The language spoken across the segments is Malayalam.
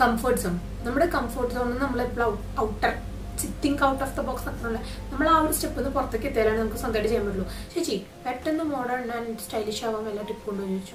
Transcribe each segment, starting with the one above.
കംഫർട്ട് സോൺ നമ്മുടെ കംഫർട്ട് സോണിൽ നമ്മൾ എപ്പോഴും outer think out of the box എന്നുള്ള നമ്മൾ ആ ഒരു സ്റ്റെപ്പ് നിന്ന് പുറത്തേക്ക് എത്തിയാലാണ് നമുക്ക് സ്വന്തമായിട്ട് ചെയ്യാൻ പറ്റുള്ളൂ ചേച്ചി പെട്ടെന്ന് മോഡേൺ ആൻഡ് സ്റ്റൈലിഷ് ആവാൻ വല്ല ടിപ്പ് കൊണ്ടു ചോദിച്ചു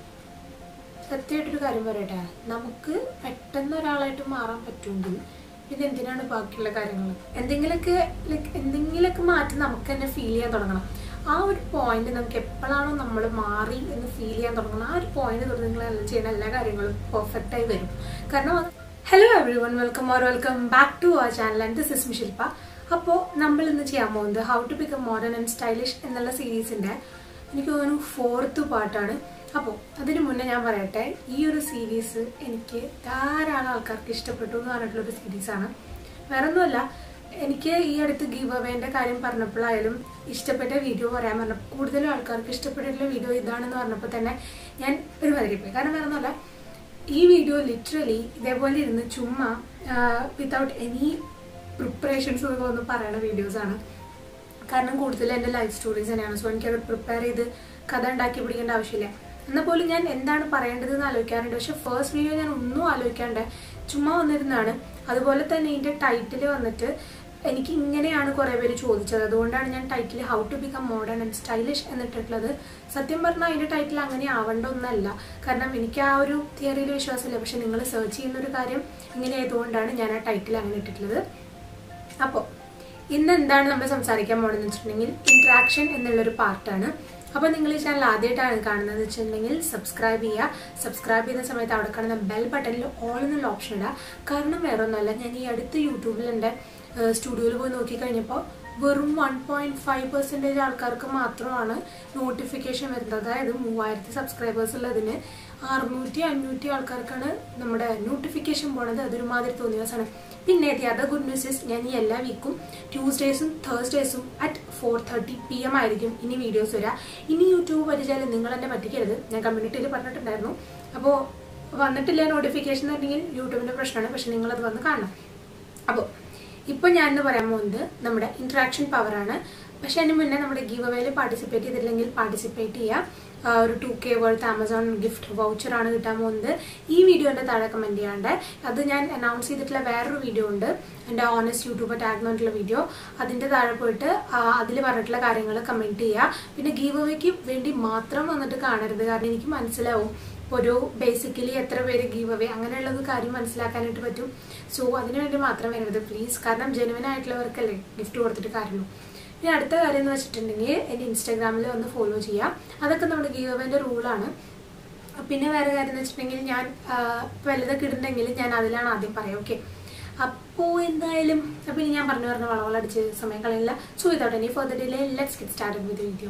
സത്യമായിട്ടൊരു കാര്യം പറയട്ടെ നമുക്ക് പെട്ടെന്ന് ഒരാളായിട്ട് മാറാൻ പറ്റുമെങ്കിൽ പിന്നെ എന്തിനാണ് ബാക്കിയുള്ള കാര്യങ്ങൾ എന്തെങ്കിലുമൊക്കെ ലൈക്ക് എന്തെങ്കിലുമൊക്കെ മാറ്റം നമുക്ക് തന്നെ ഫീൽ ചെയ്യാൻ തുടങ്ങണം ആ ഒരു പോയിന്റ് നമുക്ക് എപ്പോഴാണോ നമ്മൾ മാറി എന്ന് ഫീൽ ചെയ്യാൻ തുടങ്ങണം ആ ഒരു പോയിന്റ് തൊട്ട് നിങ്ങൾ ചെയ്യുന്ന എല്ലാ കാര്യങ്ങളും പെർഫെക്റ്റ് ആയി വരും കാരണം hello everyone welcome or welcome back to our channel and this is മിഷിൽപ്പ അപ്പോൾ നമ്മൾ ഇന്ന് ചെയ്യാൻ പോകുന്നത് how to become modern and stylish എന്നുള്ള സീരീസിൻ്റെ എനിക്ക് തോന്നുന്നു ഫോർത്ത് പാർട്ടാണ് അപ്പോൾ അതിനു മുന്നേ ഞാൻ പറയട്ടെ ഈ ഒരു സീരീസ് എനിക്ക് ധാരാളം ആൾക്കാർക്ക് ഇഷ്ടപ്പെട്ടു എന്ന് പറഞ്ഞിട്ടുള്ളൊരു സീരീസാണ് വേറെ ഒന്നുമല്ല എനിക്ക് ഈ അടുത്ത് ഗീവ് അവേൻ്റെ കാര്യം പറഞ്ഞപ്പോഴായാലും ഇഷ്ടപ്പെട്ട വീഡിയോ പറയാൻ പറഞ്ഞപ്പോൾ കൂടുതലും ആൾക്കാർക്ക് ഇഷ്ടപ്പെട്ടിട്ടുള്ള വീഡിയോ ഇതാണെന്ന് പറഞ്ഞപ്പോൾ തന്നെ ഞാൻ ഒരു പോയി കാരണം വേറെ ഒന്നുമല്ല ഈ വീഡിയോ ലിറ്ററലി ഇതേപോലെ ഇരുന്ന് ചുമ്മാ വിത്തൗട്ട് എനി പ്രിപ്പറേഷൻസ് എന്നൊക്കെ ഒന്ന് പറയുന്ന വീഡിയോസാണ് കാരണം കൂടുതൽ എൻ്റെ ലൈഫ് സ്റ്റോറീസ് തന്നെയാണ് സോ എനിക്കത് പ്രിപ്പയർ ചെയ്ത് കഥ ഉണ്ടാക്കി പിടിക്കേണ്ട ആവശ്യമില്ല എന്നാൽ പോലും ഞാൻ എന്താണ് പറയേണ്ടത് എന്ന് ആലോചിക്കാറുണ്ട് പക്ഷെ ഫസ്റ്റ് വീഡിയോ ഞാൻ ഒന്നും ആലോചിക്കാണ്ട് ചുമ്മാ വന്നിരുന്നാണ് അതുപോലെ തന്നെ ഇതിൻ്റെ ടൈറ്റിൽ വന്നിട്ട് എനിക്ക് ഇങ്ങനെയാണ് കുറേ പേര് ചോദിച്ചത് അതുകൊണ്ടാണ് ഞാൻ title how to become modern and stylish എന്നിട്ടുള്ളത് സത്യം പറഞ്ഞാൽ അതിൻ്റെ ടൈറ്റിൽ അങ്ങനെ ആവേണ്ട ഒന്നല്ല കാരണം എനിക്ക് ആ ഒരു തിയറിയിൽ വിശ്വാസമില്ല പക്ഷെ നിങ്ങൾ സെർച്ച് ചെയ്യുന്ന ഒരു കാര്യം ഇങ്ങനെ ആയതുകൊണ്ടാണ് ഞാൻ ആ ടൈറ്റിൽ അങ്ങനെ ഇട്ടിട്ടുള്ളത് അപ്പോൾ ഇന്ന് എന്താണ് നമ്മൾ സംസാരിക്കാൻ പോകുന്നത് വെച്ചിട്ടുണ്ടെങ്കിൽ ഇൻട്രാക്ഷൻ എന്നുള്ളൊരു പാർട്ടാണ് അപ്പോൾ നിങ്ങൾ ഈ ചാനൽ ആദ്യമായിട്ടാണ് കാണുന്നത് വെച്ചിട്ടുണ്ടെങ്കിൽ സബ്സ്ക്രൈബ് ചെയ്യുക സബ്സ്ക്രൈബ് ചെയ്യുന്ന സമയത്ത് അവിടെ കാണുന്ന ബെൽ ബട്ടണിൽ ഓൾ എന്നുള്ള ഓപ്ഷൻ ഇടുക കാരണം വേറെ ഒന്നുമല്ല ഞാൻ ഈ അടുത്ത് യൂട്യൂബിൽ എൻ്റെ സ്റ്റുഡിയോയിൽ പോയി നോക്കിക്കഴിഞ്ഞപ്പോൾ വെറും വൺ പോയിന്റ് ഫൈവ് പെർസെൻറ്റേജ് ആൾക്കാർക്ക് മാത്രമാണ് നോട്ടിഫിക്കേഷൻ വരുന്നത് അതായത് മൂവായിരത്തി സബ്സ്ക്രൈബേഴ്സ് ഉള്ളതിന് അറുന്നൂറ്റി അഞ്ഞൂറ്റി ആൾക്കാർക്കാണ് നമ്മുടെ നോട്ടിഫിക്കേഷൻ പോണത് അതൊരു മാതിരി തോന്നിയ ദിവസമാണ് പിന്നെ the other good news is ഞാൻ ഈ എല്ലാ വീക്കും ട്യൂസ്ഡേയ്സും തേഴ്സ്ഡേയ്സും at four thirty P M ആയിരിക്കും ഇനി വീഡിയോസ് വരിക ഇനി യൂട്യൂബ് പഠിച്ചാൽ നിങ്ങൾ എന്നെ പറ്റിക്കരുത് ഞാൻ കമ്മ്യൂണിറ്റിയിൽ പറഞ്ഞിട്ടുണ്ടായിരുന്നു അപ്പോൾ വന്നിട്ടില്ല നോട്ടിഫിക്കേഷൻ എന്നുണ്ടെങ്കിൽ യൂട്യൂബിൻ്റെ പ്രശ്നമാണ് പക്ഷെ നിങ്ങളത് വന്ന് കാണണം അപ്പോൾ ഇപ്പോൾ ഞാൻ ഇന്ന് പറയാൻ പോകുന്നത് നമ്മുടെ ഇൻട്രാക്ഷൻ പവറാണ് പക്ഷെ അതിന് മുന്നേ നമ്മുടെ ഗീവ് അവേയിൽ പാർട്ടിസിപ്പേറ്റ് ചെയ്തിട്ടില്ലെങ്കിൽ പാർട്ടിസിപ്പേറ്റ് ചെയ്യുക ഒരു two K worth Amazon gift വൗച്ചറാണ് കിട്ടാൻ പോകുന്നത് ഈ വീഡിയോൻ്റെ താഴെ കമൻറ്റ് ചെയ്യാണ്ട് അത് ഞാൻ അനൗൺസ് ചെയ്തിട്ടുള്ള വേറൊരു വീഡിയോ ഉണ്ട് എൻ്റെ ഓണസ്റ്റ് യൂട്യൂബർ ടാഗ് എന്ന് പറഞ്ഞിട്ടുള്ള വീഡിയോ അതിൻ്റെ താഴെ പോയിട്ട് അതിൽ പറഞ്ഞിട്ടുള്ള കാര്യങ്ങൾ കമൻറ്റ് ചെയ്യുക പിന്നെ ഗീവ് അവേക്ക് വേണ്ടി മാത്രം വന്നിട്ട് കാണരുത് കാരണം എനിക്ക് മനസ്സിലാവും ഒരു ബേസിക്കലി എത്ര പേര് ഗീവ് അവേ അങ്ങനെയുള്ളത് കാര്യം മനസ്സിലാക്കാനായിട്ട് പറ്റും സോ അതിനു വേണ്ടി മാത്രം വരരുത് പ്ലീസ് കാരണം ജെനുവൻ ആയിട്ടുള്ളവർക്കല്ലേ ഗിഫ്റ്റ് കൊടുത്തിട്ട് കാര്യമുള്ളൂ ഇനി അടുത്ത കാര്യം എന്ന് വെച്ചിട്ടുണ്ടെങ്കിൽ എൻ്റെ ഇൻസ്റ്റാഗ്രാമിൽ വന്ന് ഫോളോ ചെയ്യാം അതൊക്കെ നമ്മുടെ ഗീവ് അവേൻ്റെ റൂളാണ് പിന്നെ വേറെ കാര്യം എന്ന് വെച്ചിട്ടുണ്ടെങ്കിൽ ഞാൻ വലുതൊക്കെ ഇടുന്നുണ്ടെങ്കിൽ ഞാൻ അതിലാണ് ആദ്യം പറയാം ഓക്കെ അപ്പോൾ എന്തായാലും അപ്പോൾ ഇനി ഞാൻ പറഞ്ഞു പറഞ്ഞ വളവളടിച്ച് സമയം കളയില്ല so without any further delay let's get started with video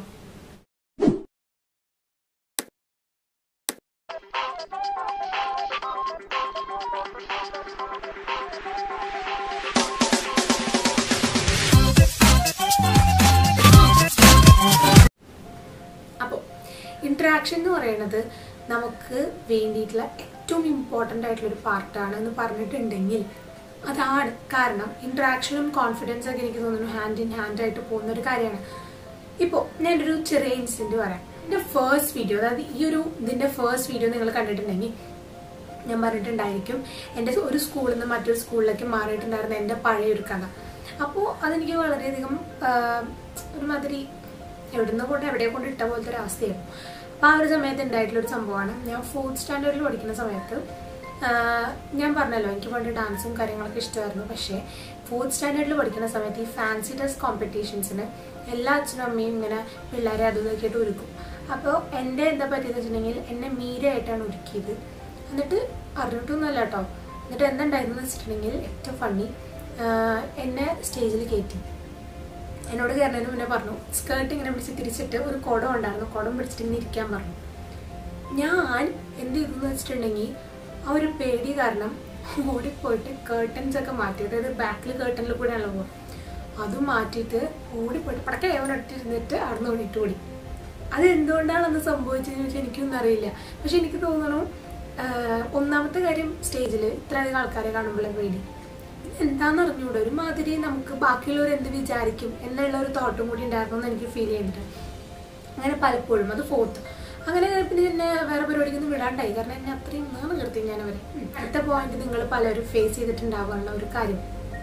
അപ്പോൾ ഇൻട്രാക്ഷൻ എന്ന് പറയുന്നത് നമുക്ക് വേണ്ടിയിട്ടുള്ള ഏറ്റവും ഇമ്പോർട്ടൻ്റ് ആയിട്ടുള്ള ഒരു പാർട്ടാണ് എന്ന് പറഞ്ഞിട്ടുണ്ടെങ്കിൽ അതാണ് കാരണം ഇൻട്രാക്ഷനും കോൺഫിഡൻസും ഒക്കെ എനിക്ക് തോന്നുന്നു ഹാൻഡ് ഇൻ ഹാൻഡ് ആയിട്ട് പോകുന്ന ഒരു കാര്യമാണ് ഇപ്പോൾ ഞാനൊരു ചെറിയ ഇൻസിഡൻറ്റ് പറയാം എൻ്റെ ഫേസ്റ്റ് വീഡിയോ അതായത് ഈ ഒരു ഇതിൻ്റെ ഫേസ്റ്റ് വീഡിയോ നിങ്ങൾ കണ്ടിട്ടുണ്ടെങ്കിൽ ഞാൻ പറഞ്ഞിട്ടുണ്ടായിരിക്കും എൻ്റെ ഒരു സ്കൂളിൽ നിന്ന് മറ്റൊരു സ്കൂളിലേക്ക് മാറിയിട്ടുണ്ടായിരുന്ന എൻ്റെ പഴയ ഒരു കഥ അപ്പോൾ അതെനിക്ക് വളരെയധികം ഒരുമാതിരി എവിടുന്ന് കൊണ്ട് എവിടെ കൊണ്ട് ഇട്ട പോലത്തെ ഒരു അവസ്ഥയായിരുന്നു അപ്പോൾ ആ ഒരു സമയത്ത് ഉണ്ടായിട്ടുള്ള ഒരു സംഭവമാണ് ഞാൻ ഫോർത്ത് സ്റ്റാൻഡേർഡിൽ പഠിക്കുന്ന സമയത്ത് ഞാൻ പറഞ്ഞല്ലോ എനിക്ക് പണ്ട് ഡാൻസും കാര്യങ്ങളൊക്കെ ഇഷ്ടമായിരുന്നു പക്ഷേ ഫോർത്ത് സ്റ്റാൻഡേർഡിൽ പഠിക്കുന്ന സമയത്ത് ഈ ഫാൻസി ഡ്രസ് കോമ്പറ്റീഷൻസിന് എല്ലാ അച്ഛനും അമ്മയും ഇങ്ങനെ പിള്ളേരെ അതും ഇതൊക്കെയായിട്ട് ഒരുക്കും അപ്പോൾ എൻ്റെ എന്താ പറ്റിയെന്ന് വെച്ചിട്ടുണ്ടെങ്കിൽ എന്നെ മീരയായിട്ടാണ് ഒരുക്കിയത് എന്നിട്ട് അറിഞ്ഞിട്ടൊന്നുമല്ല കേട്ടോ എന്നിട്ട് എന്തുണ്ടായിരുന്നു വെച്ചിട്ടുണ്ടെങ്കിൽ ഏറ്റവും ഫണ്ണി എന്നെ സ്റ്റേജിൽ കയറ്റി എന്നോട് കയറുന്നതിന് മുന്നേ പറഞ്ഞു സ്കേർട്ട് ഇങ്ങനെ പിടിച്ച് തിരിച്ചിട്ട് ഒരു കുടം ഉണ്ടായിരുന്നു കുടം പിടിച്ചിട്ട് ഇങ്ങനെ ഇരിക്കാൻ പറഞ്ഞു ഞാൻ എന്ത് ചെയ്തു എന്ന് വെച്ചിട്ടുണ്ടെങ്കിൽ ആ ഒരു പേടി കാരണം ഓടിപ്പോയിട്ട് കേർട്ടൻസ് ഒക്കെ മാറ്റി അതായത് ബാക്കിൽ കേർട്ടനിൽ കൂടെയാണല്ലോ പോകുക അത് മാറ്റിയിട്ട് ഓടിപ്പോയിട്ട് പടക്കെ എവരൊട്ടിരുന്നിട്ട് അവിടെ ഓടിയിട്ട് ഓടി അത് എന്തുകൊണ്ടാണ് അന്ന് സംഭവിച്ചതെന്ന് ചോദിച്ചാൽ എനിക്കൊന്നും അറിയില്ല പക്ഷെ എനിക്ക് തോന്നണു ഒന്നാമത്തെ കാര്യം സ്റ്റേജിൽ ഇത്രയധികം ആൾക്കാരെ കാണുമ്പോഴേ പേടി എന്താണെന്ന് അറിഞ്ഞൂടെ ഒരുമാതിരി നമുക്ക് ബാക്കിയുള്ളവർ എന്ത് വിചാരിക്കും എന്നുള്ള ഒരു തോട്ടും കൂടി ഉണ്ടായിരുന്നു എന്ന് എനിക്ക് ഫീൽ ചെയ്തിട്ട് അങ്ങനെ പലപ്പോഴും അത് ഫോർത്ത് അങ്ങനെ പിന്നെ എന്നെ വേറെ പരിപാടിക്കൊന്നും വിടാണ്ടായി കാരണം എന്നെ അത്രയും നാണ് നിർത്തി ഞാൻ അവരെ അടുത്ത പോയിന്റ് നിങ്ങൾ പലരും ഫേസ് ചെയ്തിട്ടുണ്ടാവാനുള്ള ഒരു കാര്യം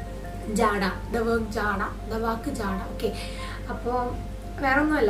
ജാട ദ വർക്ക് ജാട ദ വാക്ക് ജാട ഓക്കെ അപ്പോൾ വേറെ ഒന്നുമല്ല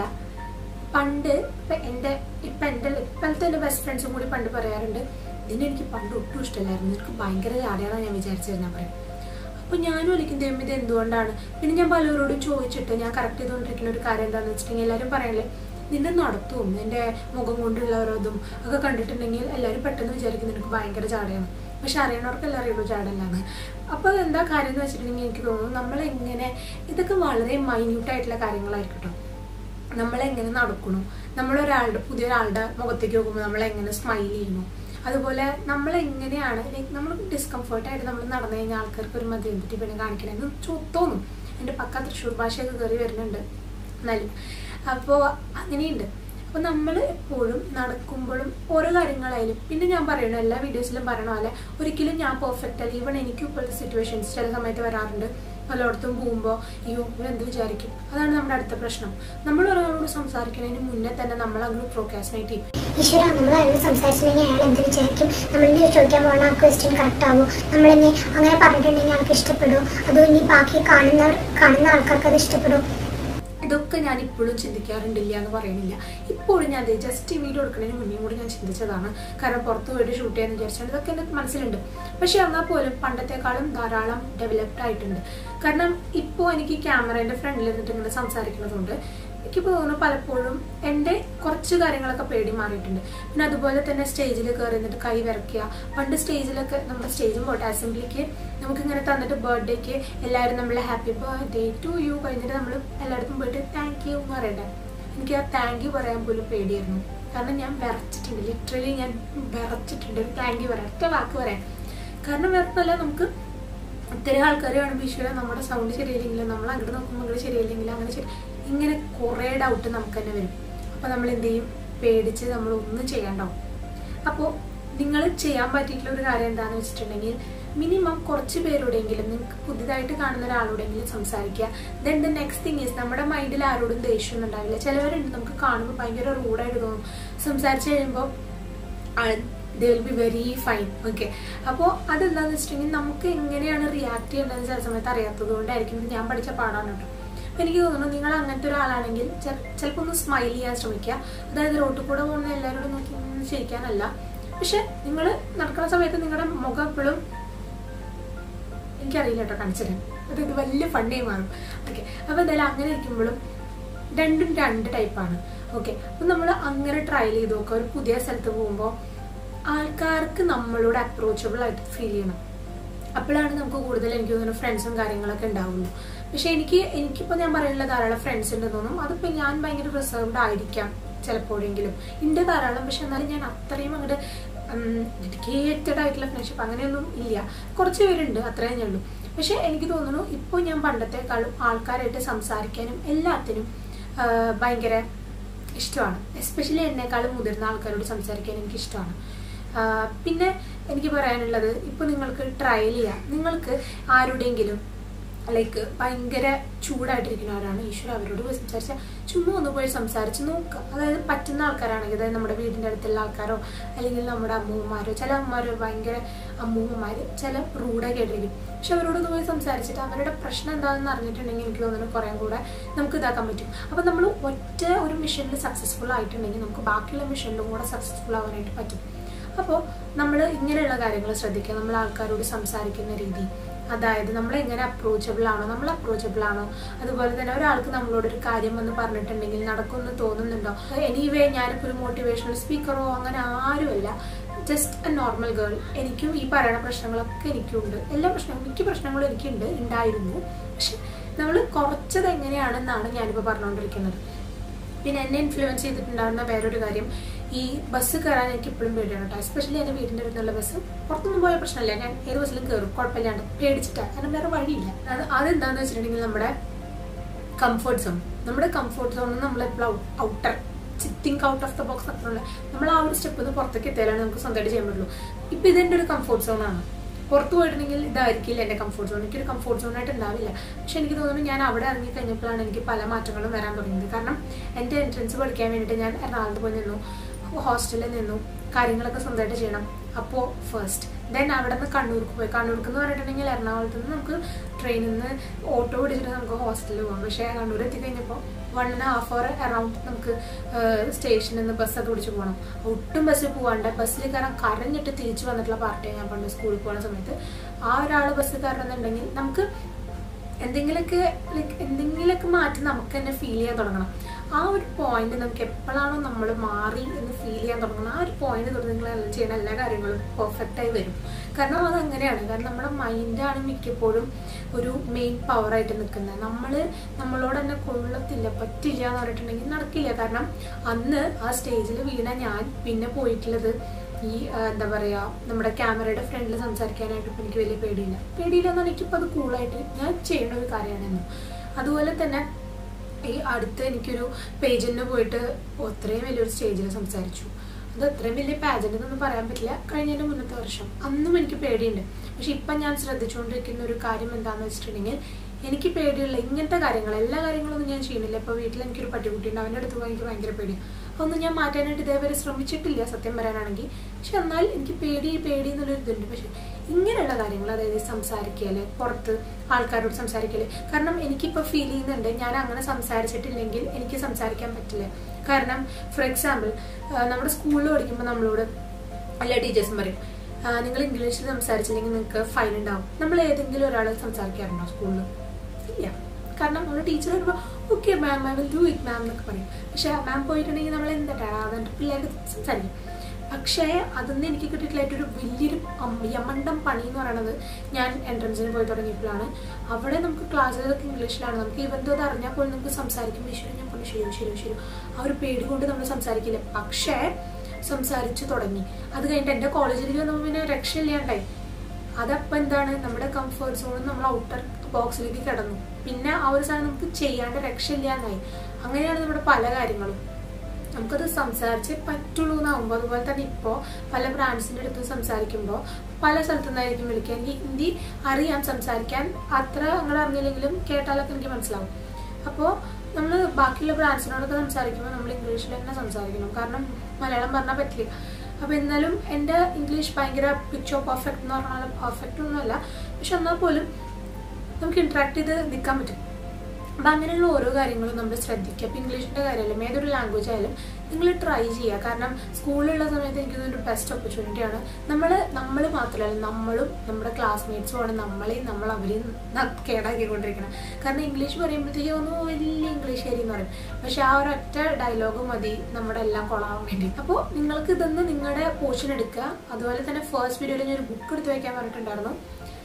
പണ്ട് ഇപ്പം എൻ്റെ ഇപ്പം എൻ്റെ ഇപ്പോഴത്തെ എൻ്റെ ബെസ്റ്റ് ഫ്രണ്ട്സും കൂടി പണ്ട് പറയാറുണ്ട് ഇതിനെ എനിക്ക് പണ്ട് ഒട്ടും ഇഷ്ടമല്ലായിരുന്നു എനിക്ക് ഭയങ്കര ജാടയാണെന്ന് ഞാൻ വിചാരിച്ചിരുന്ന പറയും അപ്പോൾ ഞാനും ഒലിക്കും ദൈവം ഇത് എന്തുകൊണ്ടാണ് പിന്നെ ഞാൻ പലരോടും ചോദിച്ചിട്ട് ഞാൻ കറക്റ്റ് ചെയ്തുകൊണ്ടിരിക്കുന്ന ഒരു കാര്യം എന്താണെന്ന് വെച്ചിട്ടുണ്ടെങ്കിൽ എല്ലാവരും പറയല്ലേ നിന്റെ നടത്തും നിന്റെ മുഖം കൊണ്ടുള്ള ഓരോതും ഒക്കെ കണ്ടിട്ടുണ്ടെങ്കിൽ എല്ലാവരും പെട്ടെന്ന് വിചാരിക്കും നിനക്ക് ഭയങ്കര ജാടയാണ് പക്ഷെ അറിയണവർക്ക് എല്ലാം അറിയുള്ളൂ ജാടല്ലാന്ന് അപ്പോൾ അതെന്താ കാര്യം എന്ന് വെച്ചിട്ടുണ്ടെങ്കിൽ എനിക്ക് തോന്നുന്നു നമ്മളെങ്ങനെ ഇതൊക്കെ വളരെ മൈന്യൂട്ടായിട്ടുള്ള കാര്യങ്ങളായിരിക്കും കേട്ടോ നമ്മളെങ്ങനെ നടക്കണു നമ്മളൊരാളുടെ പുതിയൊരാളുടെ മുഖത്തേക്ക് നോക്കുമ്പോൾ നമ്മളെങ്ങനെ സ്മൈൽ ചെയ്യുന്നു അതുപോലെ നമ്മളെങ്ങനെയാണ് ലൈക്ക് നമ്മൾ ഡിസ്കംഫർട്ടായിട്ട് നമ്മൾ നടന്നു കഴിഞ്ഞാൽ ആൾക്കാർക്ക് ഒരു മതി എന്തിട്ട് പിന്നെ കാണിക്കണമെന്ന് ചോ- തോന്നും എൻ്റെ പക്ക തൃശ്ശൂർ ഭാഷയൊക്കെ കയറി വരുന്നുണ്ട് എന്നാലും അപ്പോൾ അങ്ങനെയുണ്ട് അപ്പോൾ നമ്മൾ എപ്പോഴും നടക്കുമ്പോഴും ഓരോ കാര്യങ്ങളായാലും പിന്നെ ഞാൻ പറയണു എല്ലാ വീഡിയോസിലും പറയണ പോലെ ഒരിക്കലും ഞാൻ പെർഫെക്റ്റ് അല്ല ഈവൺ എനിക്ക് ഇപ്പോഴത്തെ സിറ്റുവേഷൻസ് ചില സമയത്ത് വരാറുണ്ട് പലയിടത്തും പോകുമ്പോൾ അയ്യോ ഇവരെന്ത് വിചാരിക്കും അതാണ് നമ്മുടെ അടുത്ത പ്രശ്നം നമ്മൾ ഒരാളോട് സംസാരിക്കുന്നതിന് മുന്നേ തന്നെ നമ്മൾ അങ്ങ് പ്രോക്കാസിനേറ്റ് ചെയ്യും ഈശ്വര നമ്മൾ അയാൾ സംസാരിച്ചില്ലെങ്കിൽ അയാൾ എന്ത് വിചാരിക്കും നമ്മളിനി ചോദിക്കാൻ പോകുന്ന ആ ക്വസ്റ്റ്യൻ കറക്റ്റ് ആവും നമ്മളിനി അങ്ങനെ പറഞ്ഞിട്ടുണ്ടെങ്കിൽ ആൾക്ക് ഇഷ്ടപ്പെടുമോ അതോ ഇനി ബാക്കി കാണുന്നവർ കാണുന്ന ആൾക്കാർക്ക് അത് ഇഷ്ടപ്പെടുമോ ഇതൊക്കെ ഞാൻ ഇപ്പോഴും ചിന്തിക്കാറുണ്ടില്ല എന്ന് പറയുന്നില്ല ഇപ്പോഴും ഞാൻ ജസ്റ്റ് വീഡിയോ എടുക്കുന്നതിന് മുന്നേ കൂടി ഞാൻ ചിന്തിച്ചതാണ് കാരണം പുറത്ത് പോയിട്ട് ഷൂട്ട് ചെയ്യാന്ന് വിചാരിച്ചാൽ ഇതൊക്കെ എൻ്റെ മനസ്സിലുണ്ട് പക്ഷെ എന്നാൽ പോലും പണ്ടത്തെക്കാളും ധാരാളം ഡെവലപ്ഡ് ആയിട്ടുണ്ട് കാരണം ഇപ്പോൾ എനിക്ക് ക്യാമറേൻ്റെ ഫ്രണ്ടിൽ ഇരുന്നിട്ട് ഇങ്ങനെ സംസാരിക്കുന്നതുകൊണ്ട് എനിക്ക് തോന്നുന്നു പലപ്പോഴും എൻ്റെ കുറച്ച് കാര്യങ്ങളൊക്കെ പേടി മാറിയിട്ടുണ്ട് പിന്നെ അതുപോലെ തന്നെ സ്റ്റേജിൽ കയറി നിന്നിട്ട് കൈ വിറയ്ക്കുക പണ്ട് സ്റ്റേജിലൊക്കെ നമ്മുടെ സ്റ്റേജും പോട്ടെ അസംബ്ലിക്ക് നമുക്കിങ്ങനെ തന്നിട്ട് ബർത്ത്ഡേക്ക് എല്ലാവരും നമ്മളെ ഹാപ്പി ബർത്ത്ഡേ ടു യു കഴിഞ്ഞിട്ട് നമ്മൾ എല്ലായിടത്തും പോയിട്ട് താങ്ക് യു എന്ന് പറയണ്ടേ എനിക്ക് ആ താങ്ക് യു പറയാൻ പോലും പേടിയായിരുന്നു കാരണം ഞാൻ വിറച്ചിട്ടുണ്ട് ലിറ്ററലി ഞാൻ വിറച്ചിട്ടുണ്ട് താങ്ക് യു പറയാം ഒറ്റ വാക്ക് പറയാം കാരണം വേറൊന്നുമല്ല നമുക്ക് ഇത്തരം ആൾക്കാർ കാണുമ്പോൾ ഈശ്വര നമ്മുടെ സൗണ്ട് ശരിയില്ലെങ്കിൽ നമ്മൾ അങ്ങോട്ട് നോക്കുമ്പോൾ അങ്ങോട്ട് ശരിയില്ലെങ്കിൽ അങ്ങനെ ശരി ഇങ്ങനെ കുറേ ഡൗട്ട് നമുക്ക് തന്നെ വരും അപ്പോൾ നമ്മൾ എന്ത് ചെയ്യും പേടിച്ച് നമ്മൾ ഒന്നും ചെയ്യണ്ടാവും അപ്പോൾ നിങ്ങൾ ചെയ്യാൻ പറ്റിയിട്ടുള്ള ഒരു കാര്യം എന്താണെന്ന് വെച്ചിട്ടുണ്ടെങ്കിൽ മിനിമം കുറച്ച് പേരോടെങ്കിലും നിങ്ങൾക്ക് പുതിയതായിട്ട് കാണുന്ന ഒരാളോടെങ്കിലും സംസാരിക്കുക then the next thing is നമ്മുടെ മൈൻഡിൽ ആരോടും ദേഷ്യമൊന്നും ഉണ്ടാവില്ല ചിലവരുണ്ട് നമുക്ക് കാണുമ്പോൾ ഭയങ്കര റൂഡായിട്ട് തോന്നും സംസാരിച്ച് കഴിയുമ്പോൾ they will be very fine okay അപ്പോൾ അതെന്താണെന്ന് വെച്ചിട്ടുണ്ടെങ്കിൽ നമുക്ക് എങ്ങനെയാണ് റിയാക്ട് ചെയ്യേണ്ടതെന്ന് ചില സമയത്ത് അറിയാത്തത് കൊണ്ടായിരിക്കും ഇത് ഞാൻ പഠിച്ച പാടാണ് കേട്ടോ അപ്പോൾ എനിക്ക് തോന്നുന്നു നിങ്ങൾ അങ്ങനത്തെ ഒരാളാണെങ്കിൽ ചിലപ്പോൾ ഒന്ന് സ്മൈൽ ചെയ്യാൻ ശ്രമിക്കുക അതായത് റോട്ടിൽ കൂടെ പോകുന്ന എല്ലാവരോടും നോക്കി ഒന്ന് ചിരിക്കാനല്ല പക്ഷെ നിങ്ങൾ നടക്കുന്ന സമയത്ത് നിങ്ങളുടെ മുഖം എപ്പോഴും എനിക്കറിയില്ല കേട്ടോ കാണിച്ചിട്ട് അത് ഇത് വലിയ ഫണ്ടേ മാറും ഓക്കെ അപ്പോൾ എന്തായാലും അങ്ങനെ ഇരിക്കുമ്പോഴും രണ്ടും രണ്ട് ടൈപ്പാണ് ഓക്കെ അപ്പം നമ്മൾ അങ്ങനെ ട്രയൽ ചെയ്ത് നോക്കുക ഒരു പുതിയ സ്ഥലത്ത് പോകുമ്പോൾ ആൾക്കാർക്ക് നമ്മളോട് അപ്രോച്ചബിൾ ആയിട്ട് ഫീൽ ചെയ്യണം അപ്പോഴാണ് നമുക്ക് കൂടുതൽ എനിക്ക് തോന്നുന്നു ഫ്രണ്ട്സും കാര്യങ്ങളൊക്കെ ഉണ്ടാവുള്ളൂ പക്ഷെ എനിക്ക് എനിക്കിപ്പോൾ ഞാൻ പറയുന്നില്ല ധാരാളം ഫ്രണ്ട്സ് ഉണ്ട് തോന്നും അതിപ്പോൾ ഞാൻ ഭയങ്കര റിസർവ്ഡ് ആയിരിക്കാം ചിലപ്പോഴെങ്കിലും ഉണ്ട് ധാരാളം പക്ഷെ എന്നാലും ഞാൻ അത്രയും അങ്ങോട്ട് ഡെഡിക്കേറ്റഡ് ആയിട്ടുള്ള ഫ്രണ്ട്ഷിപ്പ് അങ്ങനെയൊന്നും ഇല്ല കുറച്ച് പേരുണ്ട് അത്രയും ഞാൻ ഉള്ളൂ പക്ഷെ എനിക്ക് തോന്നുന്നു ഇപ്പോൾ ഞാൻ പണ്ടത്തെക്കാളും ആൾക്കാരായിട്ട് സംസാരിക്കാനും എല്ലാത്തിനും ആ, ഭയങ്കര ഇഷ്ടമാണ് എസ്പെഷ്യലി എന്നെക്കാളും മുതിർന്ന ആൾക്കാരോട് സംസാരിക്കാൻ എനിക്ക് ഇഷ്ടമാണ് ആഹ് പിന്നെ എനിക്ക് പറയാനുള്ളത് ഇപ്പോൾ നിങ്ങൾക്ക് ട്രയൽ ചെയ്യാം നിങ്ങൾക്ക് ആരുടെയെങ്കിലും ലൈക്ക് ഭയങ്കര ചൂടായിട്ടിരിക്കുന്നവരാണ് ഈശ്വര അവരോട് പോയി സംസാരിച്ചാൽ ചുമ്മാ ഒന്ന് പോയി സംസാരിച്ച് നോക്കുക അതായത് പറ്റുന്ന ആൾക്കാരാണെങ്കിൽ അതായത് നമ്മുടെ വീടിൻ്റെ അടുത്തുള്ള ആൾക്കാരോ അല്ലെങ്കിൽ നമ്മുടെ അമ്മൂമ്മമാരോ ചില അമ്മമാരോ ഭയങ്കര അമ്മൂമ്മമാർ ചില റൂഡൊക്കെ ആയിട്ടിരിക്കും പക്ഷെ അവരോടൊന്ന് പോയി സംസാരിച്ചിട്ട് അവരുടെ പ്രശ്നം എന്താണെന്ന് അറിഞ്ഞിട്ടുണ്ടെങ്കിൽ എനിക്ക് തോന്നുന്നു കുറേ കൂടെ നമുക്ക് ഇതാക്കാൻ പറ്റും അപ്പം നമ്മൾ ഒറ്റ ഒരു മിഷനിൽ സക്സസ്ഫുൾ ആയിട്ടുണ്ടെങ്കിൽ നമുക്ക് ബാക്കിയുള്ള മിഷനിലും കൂടെ സക്സസ്ഫുൾ ആവാനായിട്ട് പറ്റും അപ്പോൾ നമ്മൾ ഇങ്ങനെയുള്ള കാര്യങ്ങൾ ശ്രദ്ധിക്കുക നമ്മൾ ആൾക്കാരോട് സംസാരിക്കുന്ന രീതി അതായത് നമ്മൾ എങ്ങനെ അപ്രോച്ചബിൾ ആണോ നമ്മൾ അപ്രോച്ചബിൾ ആണോ അതുപോലെ തന്നെ ഒരാൾക്ക് നമ്മളോട് ഒരു കാര്യം വന്ന് പറഞ്ഞിട്ടുണ്ടെങ്കിൽ നടക്കുമെന്ന് തോന്നുന്നുണ്ടോ എനിവേ ഞാനിപ്പോൾ ഒരു മോട്ടിവേഷണൽ സ്പീക്കറോ അങ്ങനെ ആരുമല്ല ജസ്റ്റ് എ നോർമൽ ഗേൾ എനിക്കും ഈ പറയുന്ന പ്രശ്നങ്ങളൊക്കെ എനിക്കുണ്ട് എല്ലാ പ്രശ്നങ്ങളും മിക്ക പ്രശ്നങ്ങളും എനിക്കുണ്ട് ഉണ്ടായിരുന്നു പക്ഷെ നമ്മൾ കുറച്ചത് എങ്ങനെയാണെന്നാണ് ഞാനിപ്പോൾ പറഞ്ഞുകൊണ്ടിരിക്കുന്നത് പിന്നെ എന്നെ ഇൻഫ്ലുവൻസ് ചെയ്തിട്ടുണ്ടാകുന്ന വേറൊരു കാര്യം ഈ ബസ് കയറാൻ എനിക്ക് ഇപ്പോഴും പേടിയാണ് കേട്ടോ എസ്പെഷ്യലി എൻ്റെ വീടിൻ്റെ അടുത്തുള്ള ബസ് പുറത്തൊന്നും പോയ പ്രശ്നമില്ല ഞാൻ ഏത് ബസ്സിലും കയറും കുഴപ്പമില്ലാണ്ട് പേടിച്ചിട്ടാണ് കാരണം വേറെ വഴിയില്ല അത് അതെന്താണെന്ന് വെച്ചിട്ടുണ്ടെങ്കിൽ നമ്മുടെ കംഫർട്ട് സോൺ നമ്മുടെ കംഫർട്ട് സോണിൽ നമ്മൾ എപ്പോഴും outer think out of the box പറഞ്ഞുള്ള നമ്മൾ ആ ഒരു സ്റ്റെപ്പ് പുറത്തേക്ക് എത്തിയാലാണ് നമുക്ക് സ്വന്തമായിട്ട് ചെയ്യാൻ പറ്റുള്ളൂ ഇപ്പം ഇതെൻ്റെ ഒരു കംഫർട്ട് സോണാണ് പുറത്ത് പോയിട്ടുണ്ടെങ്കിൽ ഇതായിരിക്കില്ല എൻ്റെ കംഫർട്ട് സോൺ എനിക്കൊരു കംഫർട്ട് സോണായിട്ട് ഉണ്ടാവില്ല പക്ഷെ എനിക്ക് തോന്നുന്നു ഞാൻ അവിടെ ഇറങ്ങി കഴിഞ്ഞപ്പോഴാണ് എനിക്ക് പല മാറ്റങ്ങളും വരാൻ തുടങ്ങിയത് കാരണം എൻ്റെ എൻട്രൻസ് പഠിക്കാൻ വേണ്ടിയിട്ട് ഞാൻ എറണാകുളത്ത് പോയി നിന്നു ഹോസ്റ്റലിൽ നിന്നു കാര്യങ്ങളൊക്കെ സ്വന്തമായിട്ട് ചെയ്യണം അപ്പോൾ ഫസ്റ്റ് ദെൻ അവിടെ നിന്ന് കണ്ണൂർക്ക് പോയി കണ്ണൂർക്ക് എന്ന് പറഞ്ഞിട്ടുണ്ടെങ്കിൽ എറണാകുളത്ത് നിന്ന് നമുക്ക് ട്രെയിനിൽ നിന്ന് ഓട്ടോ പിടിച്ചിട്ട് നമുക്ക് ഹോസ്റ്റലിൽ പോകാം പക്ഷേ കണ്ണൂർ എത്തിക്കഴിഞ്ഞപ്പോൾ one and half hour around നമുക്ക് സ്റ്റേഷനിൽ നിന്ന് ബസ്സൊക്കെ പിടിച്ച് പോകണം ഒട്ടും ബസ്സിൽ പോകാണ്ട് ബസ്സിൽ കയറാൻ കരഞ്ഞിട്ട് തിരിച്ചു വന്നിട്ടുള്ള പാർട്ടിയാണ് ഞാൻ പണ്ട് സ്കൂളിൽ പോകുന്ന സമയത്ത് ആ ഒരാൾ ബസ്സിൽ കയറണമെന്നുണ്ടെങ്കിൽ നമുക്ക് എന്തെങ്കിലുമൊക്കെ ലൈക്ക് എന്തെങ്കിലുമൊക്കെ മാറ്റി നമുക്ക് തന്നെ ഫീൽ ചെയ്യാൻ തുടങ്ങണം ആ ഒരു പോയിന്റ് നമുക്ക് എപ്പോഴാണോ നമ്മൾ മാറി എന്ന് ഫീൽ ചെയ്യാൻ തുടങ്ങണം ആ ഒരു പോയിന്റ് തൊട്ട് നിങ്ങൾ ചെയ്യുന്ന എല്ലാ കാര്യങ്ങളും പെർഫെക്റ്റ് ആയി വരും കാരണം അത് അങ്ങനെയാണ് കാരണം നമ്മുടെ മൈൻഡാണ് മിക്കപ്പോഴും ഒരു മെയിൻ പവറായിട്ട് നിൽക്കുന്നത് നമ്മൾ നമ്മളോട് തന്നെ കൊള്ളത്തില്ല പറ്റില്ല എന്ന് പറഞ്ഞിട്ടുണ്ടെങ്കിൽ നടക്കില്ല കാരണം അന്ന് ആ സ്റ്റേജിൽ വീണ ഞാൻ പിന്നെ പോയിട്ടുള്ളത് ഈ ആ, എന്താ പറയാ നമ്മുടെ ക്യാമറയുടെ ഫ്രണ്ടിൽ സംസാരിക്കാനായിട്ട് ഇപ്പം എനിക്ക് വലിയ പേടിയില്ല പേടിയില്ല എന്നാണ് എനിക്കിപ്പോൾ അത് കൂളായിട്ട് ഞാൻ ചെയ്യുന്ന ഒരു കാര്യമാണെന്നും അതുപോലെ തന്നെ ഈ അടുത്ത് എനിക്കൊരു പേജന്റിന് പോയിട്ട് അത്രയും വലിയൊരു സ്റ്റേജിൽ സംസാരിച്ചു അത് അത്രയും വലിയ പാജന്റ് എന്നൊന്നും പറയാൻ പറ്റില്ല കഴിഞ്ഞതിന്റെ മുന്നത്തെ വർഷം അന്നും എനിക്ക് പേടിയുണ്ട് പക്ഷെ ഇപ്പം ഞാൻ ശ്രദ്ധിച്ചുകൊണ്ടിരിക്കുന്ന ഒരു കാര്യം എന്താണെന്ന് വെച്ചിട്ടുണ്ടെങ്കിൽ എനിക്ക് പേടിയുള്ള ഇങ്ങനത്തെ കാര്യങ്ങൾ എല്ലാ കാര്യങ്ങളൊന്നും ഞാൻ ചെയ്യുന്നില്ല ഇപ്പോൾ വീട്ടിൽ എനിക്കൊരു പട്ടിക്കുട്ടി ഉണ്ട് അവൻ്റെ അടുത്ത് പോകാൻ എനിക്ക് ഭയങ്കര പേടിയാണ് അതൊന്നും ഞാൻ മാറ്റാനായിട്ട് ഇതേവരെ ശ്രമിച്ചിട്ടില്ല സത്യം പറയാനാണെങ്കിൽ പക്ഷെ എന്നാൽ എനിക്ക് പേടി പേടി എന്നുള്ളൊരു ഇതുണ്ട് പക്ഷെ ഇങ്ങനെയുള്ള കാര്യങ്ങൾ അതായത് സംസാരിക്കല് പുറത്ത് ആൾക്കാരോട് സംസാരിക്കല് കാരണം എനിക്കിപ്പോൾ ഫീൽ ചെയ്യുന്നുണ്ട് ഞാൻ അങ്ങനെ സംസാരിച്ചിട്ടില്ലെങ്കിൽ എനിക്ക് സംസാരിക്കാൻ പറ്റില്ല കാരണം ഫോർ എക്സാമ്പിൾ നമ്മുടെ സ്കൂളിൽ പഠിക്കുമ്പോൾ നമ്മളോട് എല്ലാ ടീച്ചേഴ്സും പറയും നിങ്ങൾ ഇംഗ്ലീഷിൽ സംസാരിച്ചില്ലെങ്കിൽ നിങ്ങൾക്ക് ഫൈൻ ഉണ്ടാവും നമ്മൾ ഏതെങ്കിലും ഒരാൾ സംസാരിക്കാറുണ്ടോ സ്കൂളിൽ ഇല്ല കാരണം നമ്മൾ ടീച്ചർ വരുമ്പോൾ okay ma'am I will do it ma'am എന്നൊക്കെ പറയും പക്ഷെ മാം പോയിട്ടുണ്ടെങ്കിൽ നമ്മൾ എന്താ അതുകൊണ്ട് പിള്ളേർക്ക് സംസാരിക്കും പക്ഷേ അതൊന്നും എനിക്ക് കിട്ടിയിട്ടില്ല ഏറ്റവും വലിയൊരു അം- യമണ്ടം പണി എന്ന് പറയുന്നത് ഞാൻ എൻട്രൻസിന് പോയി തുടങ്ങിയപ്പോഴാണ് അവിടെ നമുക്ക് ക്ലാസ്സുകളൊക്കെ ഇംഗ്ലീഷിലാണ് നമുക്ക് ഇവന്തോ അത് അറിഞ്ഞാൽ പോലും നമുക്ക് സംസാരിക്കുമ്പോൾ ഈശ്വരൻ ഞാൻ പറഞ്ഞു ശരിയോ ശരിയോ ശരിയോ ആ ഒരു പേടി കൊണ്ട് നമ്മൾ സംസാരിക്കില്ല പക്ഷേ സംസാരിച്ചു തുടങ്ങി അത് കഴിഞ്ഞിട്ട് എൻ്റെ കോളേജിലേക്ക് വന്നപ്പോൾ പിന്നെ രക്ഷയില്ലാണ്ടായി അതപ്പോൾ എന്താണ് നമ്മുടെ കംഫർട്ട് സോണിൽ നമ്മൾ ഔട്ടർ ബോക്സിലേക്ക് കിടന്നു പിന്നെ ആ ഒരു സാധനം നമുക്ക് ചെയ്യാണ്ട് രക്ഷയില്ലാണ്ടായി അങ്ങനെയാണ് നമ്മുടെ പല കാര്യങ്ങളും നമുക്കത് സംസാരിച്ചേ പറ്റുള്ളൂ എന്നാകുമ്പോൾ അതുപോലെ തന്നെ ഇപ്പോൾ പല ബ്രാൻഡ്സിൻ്റെ അടുത്ത് സംസാരിക്കുമ്പോൾ പല സ്ഥലത്തു നിന്നായിരിക്കും വിളിക്കുക എനിക്ക് ഹിന്ദി അറിയാം സംസാരിക്കാൻ അത്ര അങ്ങനെ അറിഞ്ഞില്ലെങ്കിലും കേട്ടാലൊക്കെ എനിക്ക് മനസ്സിലാവും അപ്പോൾ നമ്മൾ ബാക്കിയുള്ള ബ്രാൻഡ്സിനോടൊക്കെ സംസാരിക്കുമ്പോൾ നമ്മൾ ഇംഗ്ലീഷിൽ തന്നെ സംസാരിക്കണം കാരണം മലയാളം പറഞ്ഞാൽ പറ്റില്ല അപ്പോൾ എന്നാലും എൻ്റെ ഇംഗ്ലീഷ് ഭയങ്കര പിക്ചർ പെർഫെക്റ്റ് എന്ന് പറഞ്ഞാൽ പെർഫെക്റ്റ് ഒന്നുമല്ല പക്ഷെ എന്നാൽ പോലും നമുക്ക് ഇൻട്രാക്ട് ചെയ്ത് നിൽക്കാൻ പറ്റും അപ്പം അങ്ങനെയുള്ള ഓരോ കാര്യങ്ങളും നമ്മൾ ശ്രദ്ധിക്കുക ഇപ്പം ഇംഗ്ലീഷിൻ്റെ കാര്യമായാലും ഏതൊരു ലാംഗ്വേജ് ആയാലും നിങ്ങൾ ട്രൈ ചെയ്യുക കാരണം സ്കൂളിലുള്ള സമയത്ത് എനിക്ക് തോന്നുന്നു ഒരു ബെസ്റ്റ് ഓപ്പർച്യൂണിറ്റിയാണ് നമ്മൾ നമ്മൾ മാത്രമല്ല നമ്മളും നമ്മുടെ ക്ലാസ്മേറ്റ്സും ആണ് നമ്മളെയും നമ്മൾ അവരെയും ന- കേടാക്കിക്കൊണ്ടിരിക്കണം കാരണം ഇംഗ്ലീഷ് പറയുമ്പോഴത്തേക്കും ഒന്ന് വലിയ ഇംഗ്ലീഷ് കാര്യം എന്ന് പറയും പക്ഷെ ആ ഒരൊറ്റ ഡയലോഗ് മതി നമ്മുടെ എല്ലാം കൊളാവാൻ വേണ്ടി അപ്പോൾ നിങ്ങൾക്ക് ഇതൊന്ന് നിങ്ങളുടെ പോർഷൻ എടുക്കുക അതുപോലെ തന്നെ ഫസ്റ്റ് വീഡിയോയിൽ ഞാൻ ഒരു ബുക്ക് എടുത്ത് വയ്ക്കാൻ പറഞ്ഞിട്ടുണ്ടായിരുന്നു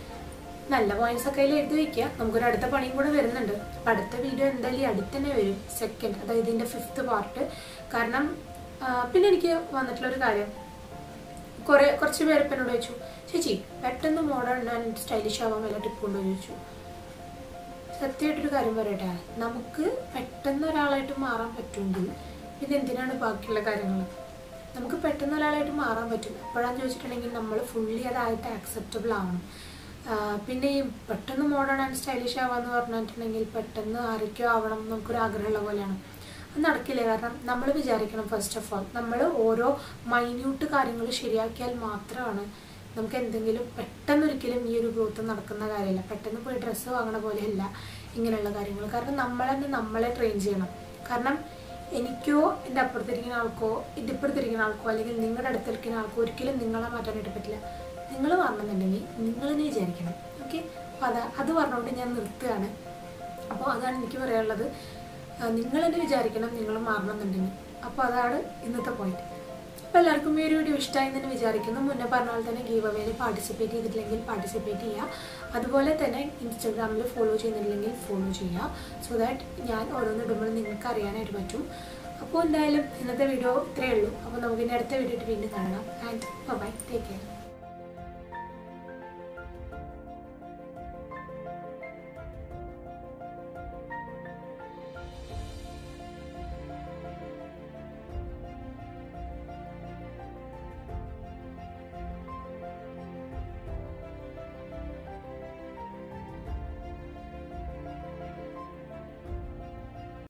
നല്ല പോയിന്റ്സ് ഒക്കെ അതിൽ എഴുതി വെക്കുക നമുക്കൊരു അടുത്ത പണിയും കൂടെ വരുന്നുണ്ട് അപ്പം അടുത്ത വീഡിയോ എന്തായാലും ഈ അടുത്ത് തന്നെ വരും സെക്കൻഡ് അതായത് ഇതിൻ്റെ ഫിഫ്ത്ത് പാർട്ട് കാരണം ആ, പിന്നെ എനിക്ക് വന്നിട്ടുള്ള ഒരു കാര്യം കുറേ കുറച്ച് പേര് ഇപ്പം എന്നോട് ചോദിച്ചു ചേച്ചി പെട്ടെന്ന് മോഡേൺ ആൻഡ് സ്റ്റൈലിഷ് ആവാൻ വല്ല ടിപ്പ് ഉണ്ടോ എന്ന് ചോദിച്ചു സത്യമായിട്ടൊരു കാര്യം പറയട്ടെ നമുക്ക് പെട്ടെന്ന് ഒരാളായിട്ട് മാറാൻ പറ്റുമെങ്കിൽ പിന്നെ എന്തിനാണ് ബാക്കിയുള്ള കാര്യങ്ങൾ നമുക്ക് പെട്ടെന്ന് ഒരാളായിട്ട് മാറാൻ പറ്റും എപ്പോഴാന്ന് ചോദിച്ചിട്ടുണ്ടെങ്കിൽ നമ്മൾ ഫുള്ളി അതായിട്ട് ആക്സെപ്റ്റബിൾ ആവണം ആ, പിന്നെ ഈ പെട്ടെന്ന് മോഡേൺ ആൻഡ് സ്റ്റൈലിഷ് ആവാന്ന് പറഞ്ഞിട്ടുണ്ടെങ്കിൽ പെട്ടെന്ന് ആരൊക്കെയോ ആവണം എന്ന് നമുക്കൊരു ആഗ്രഹമുള്ള പോലെയാണ് അത് നടക്കില്ല കാരണം നമ്മൾ വിചാരിക്കണം ഫസ്റ്റ് ഓഫ് ഓൾ നമ്മൾ ഓരോ മൈന്യൂട്ട് കാര്യങ്ങൾ ശരിയാക്കിയാൽ മാത്രമാണ് നമുക്ക് എന്തെങ്കിലും പെട്ടെന്ന് ഒരിക്കലും ഈ ഒരു ഗ്രോത്ത് നടക്കുന്ന കാര്യമില്ല പെട്ടെന്ന് പോയി ഡ്രസ്സ് വാങ്ങണ പോലെയല്ല ഇങ്ങനെയുള്ള കാര്യങ്ങൾ കാരണം നമ്മൾ തന്നെ നമ്മളെ ട്രെയിൻ ചെയ്യണം കാരണം എനിക്കോ എൻ്റെ അപ്പുറത്തിരിക്കുന്ന ആൾക്കോ എൻ്റെ ഇപ്പുറത്തിരിക്കുന്ന ആൾക്കോ അല്ലെങ്കിൽ നിങ്ങളുടെ അടുത്തിരിക്കുന്ന ആൾക്കോ ഒരിക്കലും നിങ്ങളെ മാറ്റാനായിട്ട് പറ്റില്ല നിങ്ങൾ പറഞ്ഞെന്നുണ്ടെങ്കിൽ നിങ്ങൾ തന്നെ വിചാരിക്കണം ഓക്കെ അപ്പോൾ അത് അത് പറഞ്ഞുകൊണ്ട് ഞാൻ നിർത്തുകയാണ് അപ്പോൾ അതാണ് എനിക്ക് പറയാനുള്ളത് നിങ്ങൾ തന്നെ വിചാരിക്കണം നിങ്ങൾ മാറണമെന്നുണ്ടെങ്കിൽ അപ്പോൾ അതാണ് ഇന്നത്തെ പോയിന്റ് അപ്പോൾ എല്ലാവർക്കും ഈ ഒരു വീഡിയോ ഇഷ്ടമായി എന്ന് വിചാരിക്കുന്നു മുന്നേ പറഞ്ഞ പോലെ തന്നെ ഗീവ് അവേയിൽ പാർട്ടിസിപ്പേറ്റ് ചെയ്തിട്ടില്ലെങ്കിൽ പാർട്ടിസിപ്പേറ്റ് ചെയ്യുക അതുപോലെ തന്നെ ഇൻസ്റ്റാഗ്രാമിൽ ഫോളോ ചെയ്യുന്നില്ലെങ്കിൽ ഫോളോ ചെയ്യുക സോ ദാറ്റ് ഞാൻ ഓരോന്ന് ഇടുമ്പോൾ നിങ്ങൾക്ക് അറിയാനായിട്ട് പറ്റും അപ്പോൾ എന്തായാലും ഇന്നത്തെ വീഡിയോ ഇത്രയേ ഉള്ളൂ അപ്പോൾ നമുക്ക് ഇനി അടുത്ത വീഡിയോ വീണ്ടും കാണാം ആൻഡ് ബൈ ടേക്ക് കെയർ